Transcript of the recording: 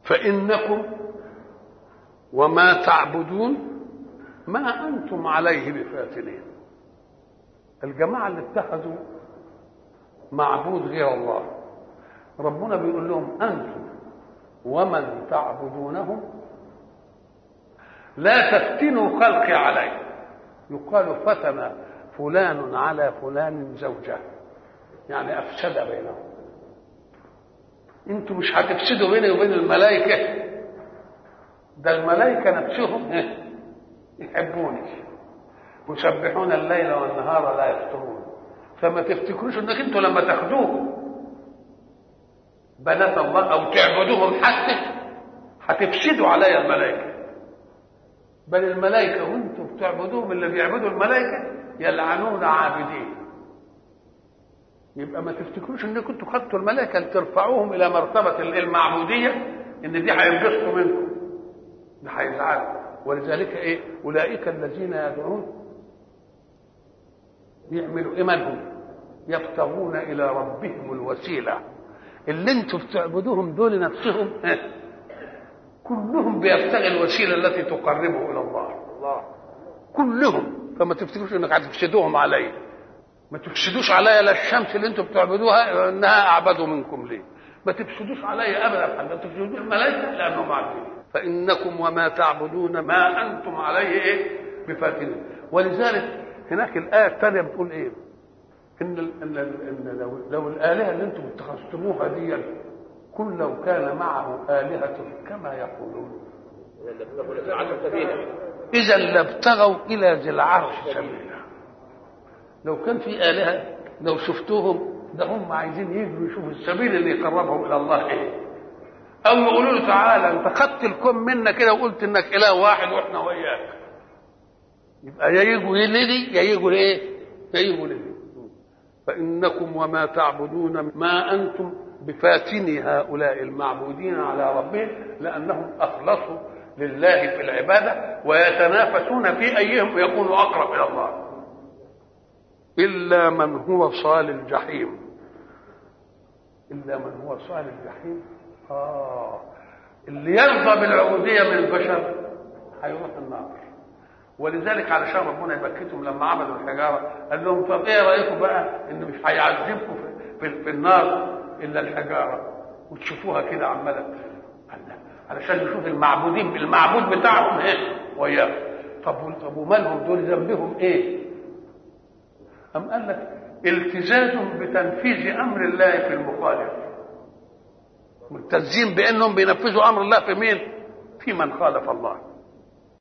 فإنكم وما تعبدون ما أنتم عليه بفاتنين الجماعة اللي اتخذوا معبود غير الله ربنا بيقول لهم أنتم ومن تعبدونهم لا تفتنوا خلقي عليه يقال فتن فلان على فلان زوجه يعني أفسد بينهم انتوا مش هتفسدوا بيني وبين الملائكة ده الملائكة نفسهم يحبوني ويسبحون الليل والنهار لا يفترون فما تفتكروش انك انتوا لما تاخدوهم بنات الله او تعبدوهم حتى هتفسدوا علي الملائكة بل الملائكة وانتوا بتعبدوهم اللي بيعبدوا الملائكة يلعنون عابدين يبقى ما تفتكروش ان كنتوا خدتوا الملائكه لترفعوهم الى مرتبه المعبوديه ان دي هينبسطوا منكم ده هيزعلوا ولذلك ايه اولئك الذين يدعون يعملوا ايمانهم يبتغون الى ربهم الوسيله اللي انتوا بتعبدوهم دول نفسهم كلهم بيبتغي الوسيله التي تقربه الى الله الله كلهم فما تفتكروش انك هتفسدوهم عليه ما تفسدوش عليا لا الشمس اللي انتم بتعبدوها انها اعبد منكم ليه ما تفسدوش عليا ابدا ما تفسدوا الملائكه لانهم عارفين فانكم وما تعبدون ما انتم عليه ايه بفاتنين ولذلك هناك الايه الثانيه بتقول ايه ان ال ان, ال إن لو, لو الالهه اللي انتم اتخذتموها دي كل لو كان معه الهه كما يقولون اذا لابتغوا الى ذي العرش سبيلا لو كان في آلهة لو شفتوهم ده هم عايزين يجروا يشوفوا السبيل اللي يقربهم إلى الله إيه أو يقولوا له تعالى أنت خدت الكون منا كده وقلت إنك إله واحد وإحنا وياك يبقى يا يجوا لدي يا يجوا لإيه؟ يا يجوا لدي فإنكم وما تعبدون ما أنتم بفاتني هؤلاء المعبودين على ربهم لأنهم أخلصوا لله في العبادة ويتنافسون في أيهم يكون أقرب إلى الله إلا من هو صال الجحيم إلا من هو صال الجحيم آه اللي يرضى بالعبودية من البشر هيروح النار ولذلك علشان ربنا يبكتهم لما عملوا الحجارة قال لهم طب ايه رأيكم بقى ان مش هيعذبكم في, في, في النار الا الحجارة وتشوفوها كده عمالة علشان نشوف المعبودين المعبود بتاعهم ايه وياه طب طب ومالهم دول ذنبهم ايه أم قال لك التزام بتنفيذ أمر الله في المخالف ملتزمين بأنهم بينفذوا أمر الله في مين؟ في من خالف الله